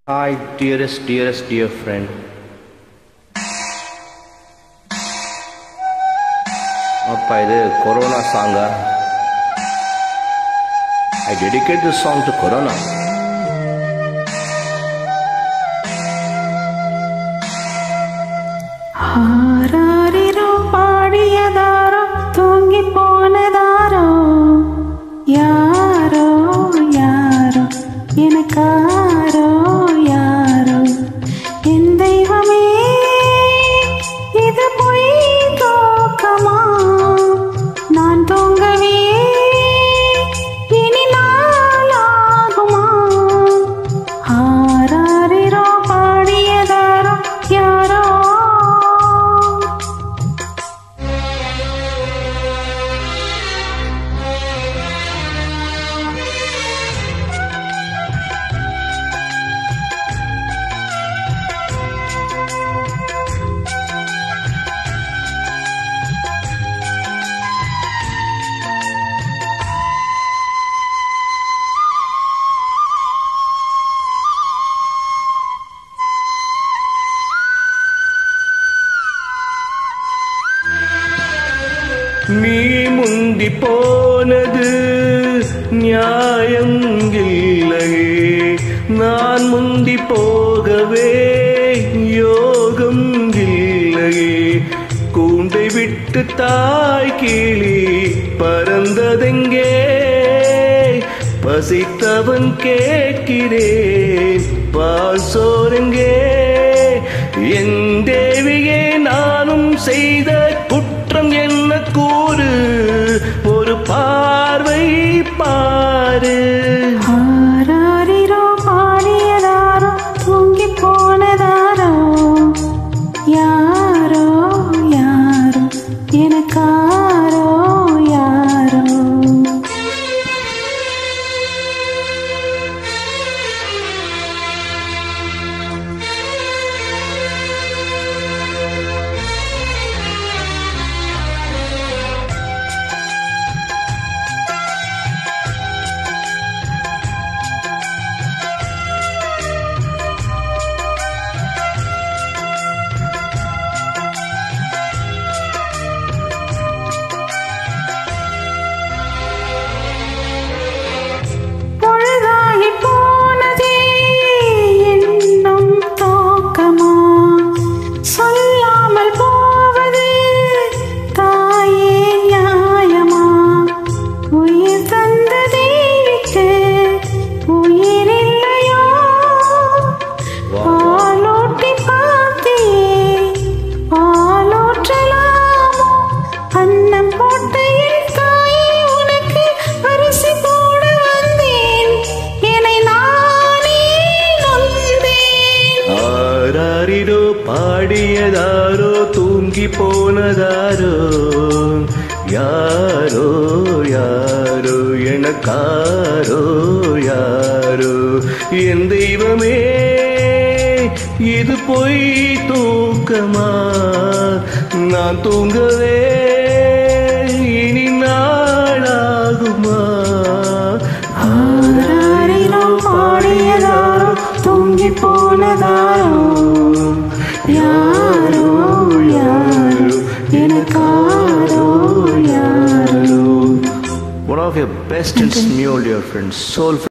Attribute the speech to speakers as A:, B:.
A: Hi, dearest, dearest, dear friend. அப்பா இது corona சாங்கா I dedicate this song to corona
B: ஆராரிரோ பாடியதாரோ தூங்கி போனதாரோ யாரோ யாரோ எனக்காரோ யாரோ என் தெய்வமே இது பொய் தோக்கமா நான் தூங்கவே இனி நாளாகுமா ஆராரிரோ பாடியதாரோ யாரோ
A: நீ முந்தி போனது நியாயம் இல்லையே நான் முந்தி போகவே யோகம் இல்லையே கூண்டை விட்டு தாய் கிளி பறந்ததெங்கே பசித்தவன் கேட்கிறேன் பால் சோறுங்கே என் தேவியே நானும் செய்த குற்றம் என்ன கூறு ஒரு பார்வை பாரு
B: ஆராரிரோ பாடியதாரோ தூங்கி போனதாரோ யாரோ யாரோ எனக்காரோ யாரோ பொழுதாகி போனதே என்னும் தோக்கமா சொல்லாமல் போவது தாயே நியாயமா உயிர் தந்த தேவிக்கு உயிர் இல்லையோ பாலூட்டி பார்த்தியே பாலூற்றலாமோ அன்னம் போட்ட என் தாயே உனக்கு அரிசி போட வந்தேன் என்னை நானே நொந்தேன்
A: ஆராரிடோ பாடியதாரோ தூங்கி போனதாரோ யாரோ யாரோ எனக்காரோ யாரோ என் தெய்வமே இது பொய் தூக்கமா நான் தூங்கவே இனி நாளாகுமா
B: ஆராரிரோ பாடியதாரோ தூங்கி போனதாரோ யாரோ யாரோ எனக்காரோ யாரோ
A: One of your best and smule, dear friends. Soulful.